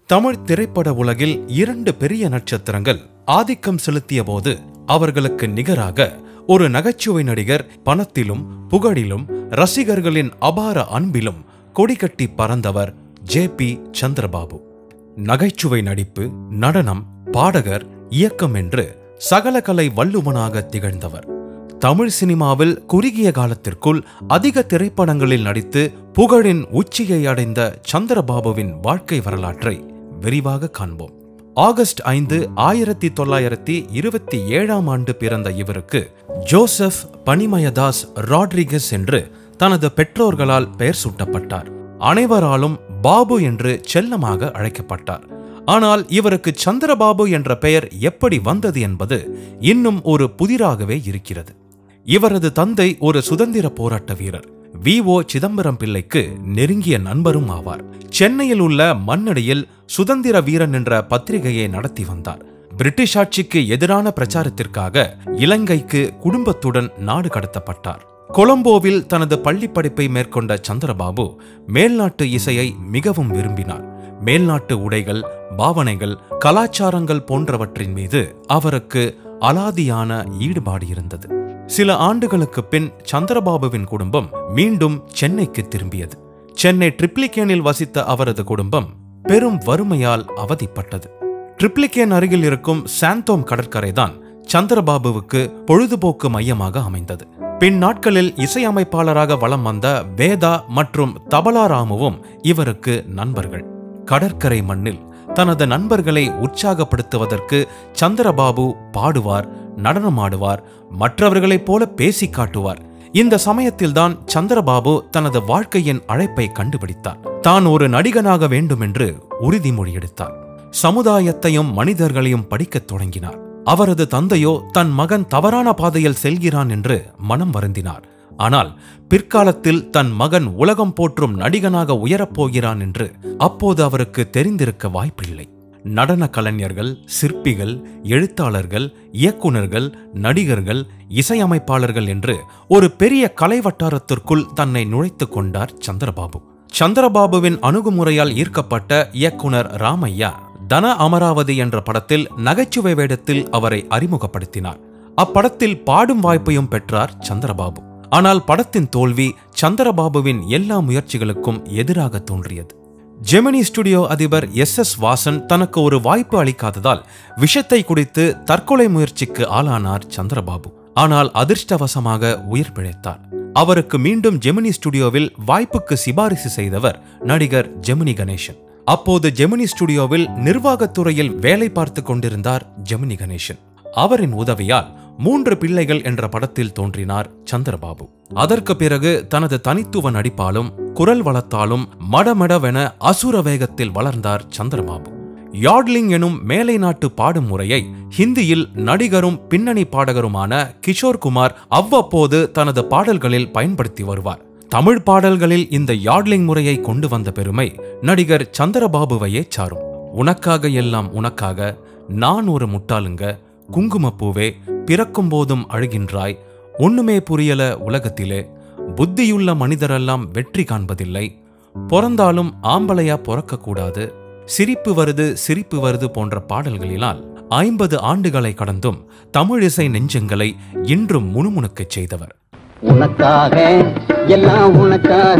தமிழ் திரைப்பட உலகில் இரண்டு பெரிய நட்சத்திரங்கள் ஆதிக்கம் செலுத்திய போது அவர்களுக்கு நிகராக ஒரு நகைச்சுவை நடிகர் பணத்திலும் புகழிலும் ரசிகர்களின் அபார அன்பிலும் கொடிகட்டி பறந்தவர் ஜே பி சந்திரபாபு நகைச்சுவை நடிப்பு நடனம் பாடகர் இயக்கம் என்று சகல கலை வல்லுவனாக திகழ்ந்தவர் தமிழ் சினிமாவில் குறுகிய காலத்திற்குள் அதிக திரைப்படங்களில் நடித்து புகழின் உச்சியை அடைந்த சந்திரபாபுவின் வாழ்க்கை வரலாற்றை விரிவாக காண்போம் ஆகஸ்ட் ஐந்து ஆயிரத்தி தொள்ளாயிரத்தி இருபத்தி ஏழாம் ஆண்டு பிறந்த இவருக்கு ஜோசப் பனிமயதாஸ் ராட்ரிகஸ் என்று தனது பெற்றோர்களால் பெயர் சூட்டப்பட்டார் அனைவராலும் பாபு என்று செல்லமாக அழைக்கப்பட்டார் ஆனால் இவருக்கு சந்திரபாபு என்ற பெயர் எப்படி வந்தது என்பது இன்னும் ஒரு புதிராகவே இருக்கிறது இவரது தந்தை ஒரு சுதந்திர போராட்ட வீரர் வி ஓ சிதம்பரம் பிள்ளைக்கு நெருங்கிய நண்பரும் ஆவார் சென்னையில் உள்ள மண்ணடியில் சுதந்திர வீரன் என்ற பத்திரிகையை நடத்தி வந்தார் பிரிட்டிஷ் ஆட்சிக்கு எதிரான பிரச்சாரத்திற்காக இலங்கைக்கு குடும்பத்துடன் நாடு கடத்தப்பட்டார் கொலம்போவில் தனது பள்ளி படிப்பை மேற்கொண்ட சந்திரபாபு மேல்நாட்டு இசையை மிகவும் விரும்பினார் மேல்நாட்டு உடைகள் பாவனைகள் கலாச்சாரங்கள் போன்றவற்றின் மீது அவருக்கு அலாதியான ஈடுபாடு இருந்தது சில ஆண்டுகளுக்கு பின் சந்திரபாபுவின் குடும்பம் மீண்டும் சென்னைக்கு திரும்பியது சென்னை ட்ரிப்ளிகேனில் வசித்த அவரது குடும்பம் பெரும் வறுமையால் அவதிப்பட்டது ட்ரிப்ளிகேன் அருகில் இருக்கும் சாந்தோம் கடற்கரைதான் சந்திரபாபுவுக்கு பொழுதுபோக்கு மையமாக அமைந்தது பின் நாட்களில் இசையமைப்பாளராக வலம் வந்த வேதா மற்றும் தபலா ராமுவும் இவருக்கு நண்பர்கள் கடற்கரை மண்ணில் தனது நண்பர்களை உற்சாகப்படுத்துவதற்கு சந்திரபாபு பாடுவார் நடனமாடுவார் மற்றவர்களைப் போல பேசி காட்டுவார் இந்த சமயத்தில்தான் சந்திரபாபு தனது வாழ்க்கையின் அழைப்பை கண்டுபிடித்தார் தான் ஒரு நடிகனாக வேண்டுமென்று உறுதிமொழி எடுத்தார் சமுதாயத்தையும் மனிதர்களையும் படிக்கத் தொடங்கினார் அவரது தந்தையோ தன் மகன் தவறான பாதையில் செல்கிறான் என்று மனம் வருந்தினார் ஆனால் பிற்காலத்தில் தன் மகன் உலகம் போற்றும் நடிகனாக உயரப்போகிறான் என்று அப்போது அவருக்கு தெரிந்திருக்க வாய்ப்பில்லை நடன கலைஞர்கள் சிற்பிகள் எழுத்தாளர்கள் இயக்குனர்கள் நடிகர்கள் இசையமைப்பாளர்கள் என்று ஒரு பெரிய கலை வட்டாரத்திற்குள் தன்னை நுழைத்துக் கொண்டார் சந்திரபாபு சந்திரபாபுவின் அணுகுமுறையால் ஈர்க்கப்பட்ட இயக்குனர் ராமையா தன அமராவதி என்ற படத்தில் நகைச்சுவை வேடத்தில் அவரை அறிமுகப்படுத்தினார் அப்படத்தில் பாடும் வாய்ப்பையும் பெற்றார் சந்திரபாபு ஆனால் படத்தின் தோல்வி சந்திரபாபுவின் எல்லா முயற்சிகளுக்கும் எதிராக தோன்றியது ஜெமினி ஸ்டுடியோ அதிபர் எஸ் எஸ் வாசன் தனக்கு ஒரு வாய்ப்பு அளிக்காததால் விஷத்தை குடித்து தற்கொலை முயற்சிக்கு ஆளானார் சந்திரபாபு ஆனால் அதிர்ஷ்டவசமாக உயிர் பிழைத்தார் அவருக்கு மீண்டும் ஜெமினி ஸ்டுடியோவில் வாய்ப்புக்கு சிபாரிசு செய்தவர் நடிகர் ஜெமினி கணேசன் அப்போது ஜெமினி ஸ்டுடியோவில் நிர்வாகத்துறையில் வேலை பார்த்து கொண்டிருந்தார் ஜெமினி கணேசன் அவரின் உதவியால் மூன்று பிள்ளைகள் என்ற படத்தில் தோன்றினார் சந்திரபாபு அதற்கு பிறகு தனது தனித்துவ நடிப்பாலும் குரல் வளத்தாலும் மடமடவென அசுர வேகத்தில் வளர்ந்தார் சந்திரபாபு யாட்லிங் எனும் மேலை நாட்டு பாடும் முறையை ஹிந்தியில் நடிகரும் பின்னணி பாடகருமான கிஷோர் குமார் அவ்வப்போது தனது பாடல்களில் பயன்படுத்தி வருவார் தமிழ் பாடல்களில் இந்த யாட்லிங் முறையை கொண்டு வந்த பெருமை நடிகர் சந்திரபாபுவையே சாரும் உனக்காக எல்லாம் உனக்காக நான் ஒரு முட்டாளுங்க குங்குமப்பூவே பிறக்கும் போதும் அழுகின்றாய் ஒண்ணுமே புரியல உலகத்திலே புத்தியுள்ள மனிதரெல்லாம் வெற்றி காண்பதில்லை பிறந்தாலும் ஆம்பளையா பிறக்கக்கூடாது சிரிப்பு வருது சிரிப்பு வருது போன்ற பாடல்களினால் ஐம்பது ஆண்டுகளை கடந்தும் தமிழிசை நெஞ்சங்களை இன்றும் முணுமுணுக்கச் செய்தவர் உனக்காக எல்லாம் உனக்காக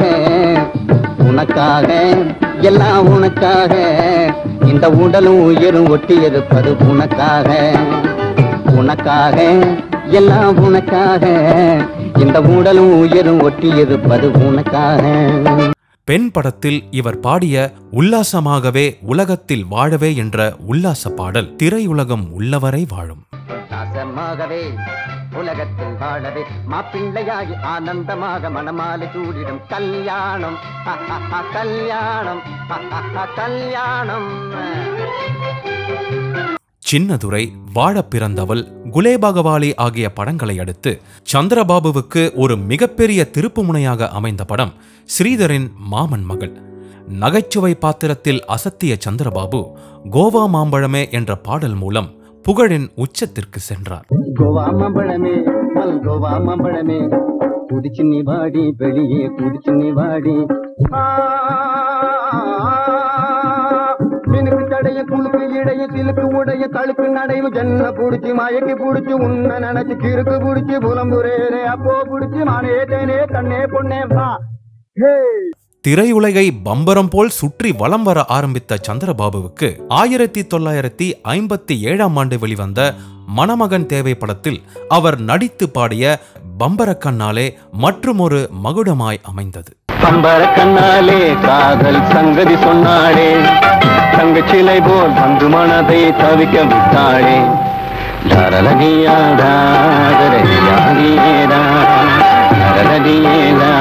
உனக்காக எல்லாம் உனக்காக இந்த உடலும் உயிரும் ஒட்டி இருப்பது உனக்காக உனக்காக எல்லாம் உனக்காக இந்த உடலும் உயிரும் ஒட்டி இருப்பது உனக்காக பெண் படத்தில் இவர் பாடிய உல்லாசமாகவே உலகத்தில் வாழவே என்ற உல்லாச பாடல் திரையுலகம் உள்ளவரை வாழும் உல்லாசமாகவே உலகத்தில் வாழவே மாப்பிள்ளையாகி ஆனந்தமாக மணமாலை சூடிடும் கல்யாணம் கல்யாணம் கல்யாணம் சின்னதுரை வாழப் பிறந்தவள் குலேபகவாலி ஆகிய படங்களை அடுத்து சந்திரபாபுவுக்கு ஒரு மிகப்பெரிய திருப்புமுனையாக அமைந்த படம் ஸ்ரீதரின் மாமன் மகள் நகைச்சுவை பாத்திரத்தில் அசத்திய சந்திரபாபு கோவா மாம்பழமே என்ற பாடல் மூலம் புகழின் உச்சத்திற்கு சென்றார் கோவா மாம்பழமே மல் கோவா மாம்பழமே குடிச்சு நீ வாடி வெளியே குடிச்சு நீ வாடி மினுக்கு சடைய குலுக்கு இடைய சிலுக்கு உடைய தழுக்கு நடைவு ஜன்ன புடிச்சு மயக்கி புடிச்சு உன்ன நினைச்சு கிறுக்கு புடிச்சு புலம்புரேரே அப்போ புடிச்சு மானே தேனே கண்ணே பொண்ணே வா ஹே திரையுலகை பம்பரம் போல் சுற்றி வலம் வர ஆரம்பித்த சந்திரபாபுவுக்கு ஆயிரத்தி தொள்ளாயிரத்தி ஐம்பத்தி ஏழாம் ஆண்டு வெளிவந்த மணமகன் தேவை படத்தில் அவர் நடித்து பாடிய பம்பரக்கண்ணாலே மற்றுமொரு மகுடமாய் அமைந்தது பம்பர கண்ணாலே காதல் சங்கதி சொன்னாளே தங்க சிலை போல் வந்து மனதை தவிக்க விட்டாளே லரலடியாடா, லரலடியாடியேடா, லரலடியேடா,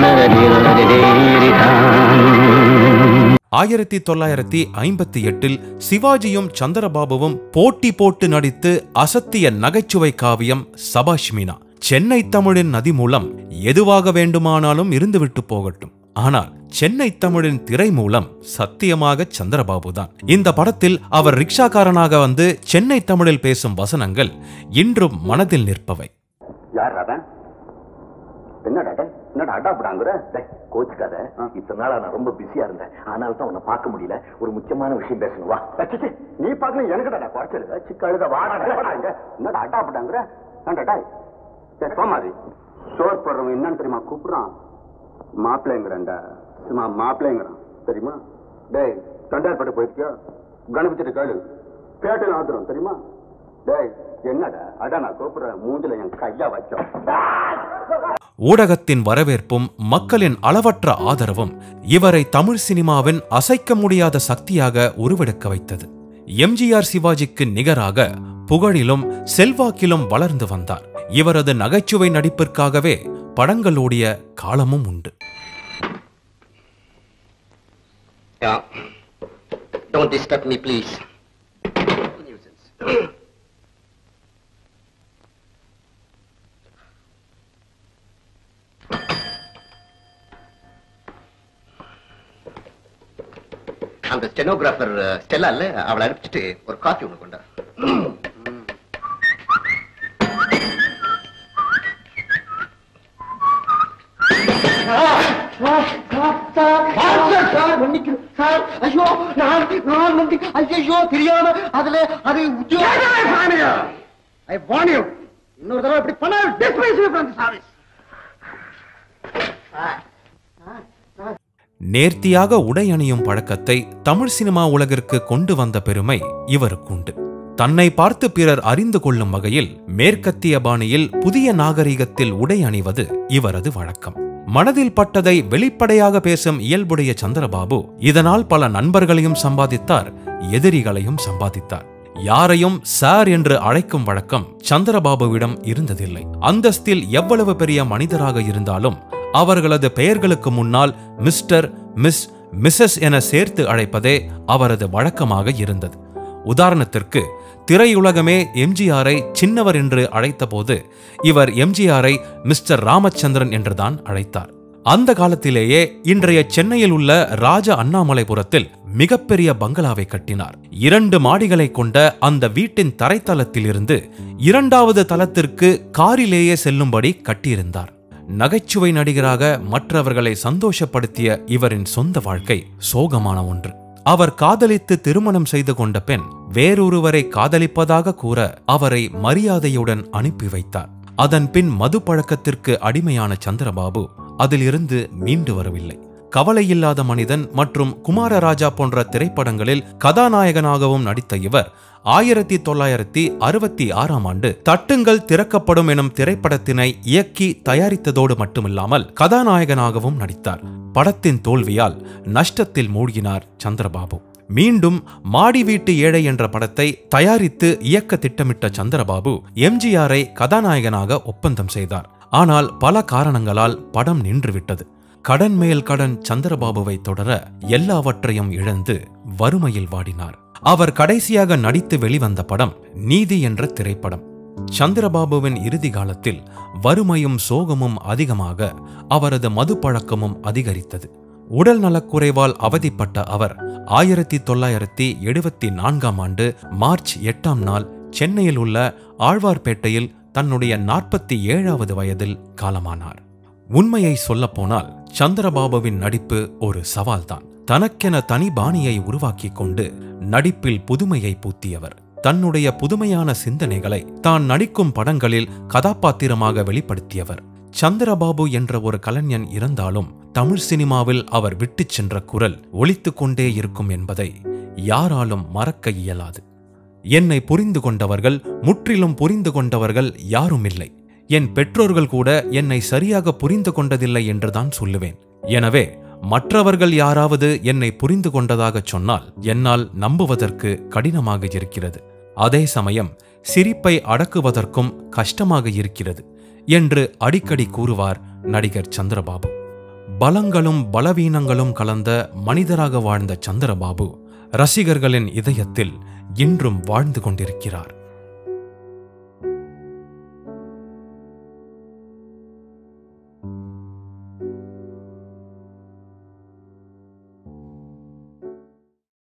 லரலடியேரிடா. ஆயிரத்தி தொள்ளாயிரத்தி ஐம்பத்தி எட்டில் சிவாஜியும் சந்திரபாபுவும் போட்டி போட்டு நடித்து அசத்திய நகைச்சுவை காவியம் சபாஷ்மினா சென்னை தமிழின் நதி மூலம் எதுவாக வேண்டுமானாலும் இருந்துவிட்டு போகட்டும் ஆனால் சென்னை தமிழின் திரை மூலம் சத்தியமாக சந்திரபாபுதான் இந்த படத்தில் அவர் ரிக்ஷாக்காரனாக வந்து சென்னை தமிழில் பேசும் வசனங்கள் இன்றும் மனதில் நிற்பவை யார் அவன் என்னடா டேய்? என்னடா அடாப்படாங்கிற கோச்சுக்காத இத்தனை நாளா நான் ரொம்ப பிஸியா இருந்தேன் அதனால தான் உன்னை பார்க்க முடியல ஒரு முக்கியமான விஷயம் பேசணும் வா அச்சச்சே, நீ பார்க்கல எனக்குடா குறைச்சல் சிக்க அழுத வாடா இங்க. என்னடா அடாப்படாங்கிற ஏன்டா டேய் டேய், சோமாரி சோர் போடுறவன் என்னன்னு தெரியுமா கூப்பிடுறான் மாப்பிள்ளைங்கிறான்டா சும்மா மாப்பிள்ளைங்கிறான் தெரியுமா டேய் தண்டார்பட்டு போயிருக்கியா கணபதிட்டு கேளு பேட்டையில் ஆத்துறோம் தெரியுமா டேய் என்னடா அடா நான் கூப்பிடுறேன் மூஞ்சில என் கையா வச்சோம் ஊடகத்தின் வரவேற்பும் மக்களின் அளவற்ற ஆதரவும் இவரை தமிழ் சினிமாவின் அசைக்க முடியாத சக்தியாக உருவெடுக்க வைத்தது எம்ஜிஆர் சிவாஜிக்கு நிகராக புகழிலும் செல்வாக்கிலும் வளர்ந்து வந்தார் இவரது நகைச்சுவை நடிப்பிற்காகவே படங்கள் ஓடிய காலமும் உண்டு Yeah. Don't disturb me, please. அந்த ஸ்டெனோகிராஃபர் ஸ்டெல்லா இல்ல அவளை அனுப்பிச்சிட்டு ஒரு காஃபி ஒண்ணு கொண்டா சார் ஐயோ நான் நான் வந்து ஐயோ தெரியாம அதுல அது ஐ வான் யூ இன்னொரு தடவை இப்படி பண்ண டிஸ்மிஸ் ஃப்ரம் சர்வீஸ் நேர்த்தியாக உடை அணியும் பழக்கத்தை தமிழ் சினிமா உலகிற்கு கொண்டு வந்த பெருமை இவருக்குண்டு தன்னை பார்த்து பிறர் அறிந்து கொள்ளும் வகையில் மேற்கத்திய பாணியில் புதிய நாகரிகத்தில் உடை அணிவது இவரது வழக்கம் மனதில் பட்டதை வெளிப்படையாக பேசும் இயல்புடைய சந்திரபாபு இதனால் பல நண்பர்களையும் சம்பாதித்தார் எதிரிகளையும் சம்பாதித்தார் யாரையும் சார் என்று அழைக்கும் வழக்கம் சந்திரபாபுவிடம் இருந்ததில்லை அந்தஸ்தில் எவ்வளவு பெரிய மனிதராக இருந்தாலும் அவர்களது பெயர்களுக்கு முன்னால் மிஸ்டர் மிஸ் மிஸ்ஸஸ் என சேர்த்து அழைப்பதே அவரது வழக்கமாக இருந்தது உதாரணத்திற்கு திரையுலகமே எம்ஜிஆரை சின்னவர் என்று அழைத்தபோது இவர் எம்ஜிஆரை மிஸ்டர் ராமச்சந்திரன் என்றுதான் அழைத்தார் அந்த காலத்திலேயே இன்றைய சென்னையில் உள்ள ராஜ அண்ணாமலைபுரத்தில் மிகப்பெரிய பங்களாவை கட்டினார் இரண்டு மாடிகளை கொண்ட அந்த வீட்டின் தரைத்தளத்திலிருந்து இரண்டாவது தளத்திற்கு காரிலேயே செல்லும்படி கட்டியிருந்தார் நகைச்சுவை நடிகராக மற்றவர்களை சந்தோஷப்படுத்திய இவரின் சொந்த வாழ்க்கை சோகமான ஒன்று அவர் காதலித்து திருமணம் செய்து கொண்ட பெண் வேறொருவரை காதலிப்பதாக கூற அவரை மரியாதையுடன் அனுப்பி வைத்தார் அதன் பின் மது பழக்கத்திற்கு அடிமையான சந்திரபாபு அதிலிருந்து மீண்டு வரவில்லை கவலையில்லாத மனிதன் மற்றும் குமாரராஜா போன்ற திரைப்படங்களில் கதாநாயகனாகவும் நடித்த இவர் ஆயிரத்தி தொள்ளாயிரத்தி அறுபத்தி ஆறாம் ஆண்டு தட்டுங்கள் திறக்கப்படும் எனும் திரைப்படத்தினை இயக்கி தயாரித்ததோடு மட்டுமில்லாமல் கதாநாயகனாகவும் நடித்தார் படத்தின் தோல்வியால் நஷ்டத்தில் மூழ்கினார் சந்திரபாபு மீண்டும் மாடி வீட்டு ஏழை என்ற படத்தை தயாரித்து இயக்க திட்டமிட்ட சந்திரபாபு எம்ஜிஆரை கதாநாயகனாக ஒப்பந்தம் செய்தார் ஆனால் பல காரணங்களால் படம் நின்றுவிட்டது கடன் மேல் கடன் சந்திரபாபுவை தொடர எல்லாவற்றையும் இழந்து வறுமையில் வாடினார் அவர் கடைசியாக நடித்து வெளிவந்த படம் நீதி என்ற திரைப்படம் சந்திரபாபுவின் இறுதி காலத்தில் வறுமையும் சோகமும் அதிகமாக அவரது மது பழக்கமும் அதிகரித்தது உடல் நலக்குறைவால் அவதிப்பட்ட அவர் ஆயிரத்தி தொள்ளாயிரத்தி எழுபத்தி நான்காம் ஆண்டு மார்ச் எட்டாம் நாள் சென்னையில் உள்ள ஆழ்வார்பேட்டையில் தன்னுடைய நாற்பத்தி ஏழாவது வயதில் காலமானார் உண்மையை சொல்லப்போனால் சந்திரபாபுவின் நடிப்பு ஒரு சவால்தான் தனக்கென தனி பாணியை உருவாக்கிக் கொண்டு நடிப்பில் புதுமையை பூத்தியவர் தன்னுடைய புதுமையான சிந்தனைகளை தான் நடிக்கும் படங்களில் கதாபாத்திரமாக வெளிப்படுத்தியவர் சந்திரபாபு என்ற ஒரு கலைஞன் இருந்தாலும் தமிழ் சினிமாவில் அவர் விட்டுச் சென்ற குரல் ஒலித்துக் கொண்டே இருக்கும் என்பதை யாராலும் மறக்க இயலாது என்னை புரிந்து கொண்டவர்கள் முற்றிலும் புரிந்து கொண்டவர்கள் யாரும் இல்லை என் பெற்றோர்கள் கூட என்னை சரியாக புரிந்து கொண்டதில்லை என்றுதான் சொல்லுவேன் எனவே மற்றவர்கள் யாராவது என்னை புரிந்து கொண்டதாகச் சொன்னால் என்னால் நம்புவதற்கு கடினமாக இருக்கிறது அதே சமயம் சிரிப்பை அடக்குவதற்கும் கஷ்டமாக இருக்கிறது என்று அடிக்கடி கூறுவார் நடிகர் சந்திரபாபு பலங்களும் பலவீனங்களும் கலந்த மனிதராக வாழ்ந்த சந்திரபாபு ரசிகர்களின் இதயத்தில் இன்றும் வாழ்ந்து கொண்டிருக்கிறார்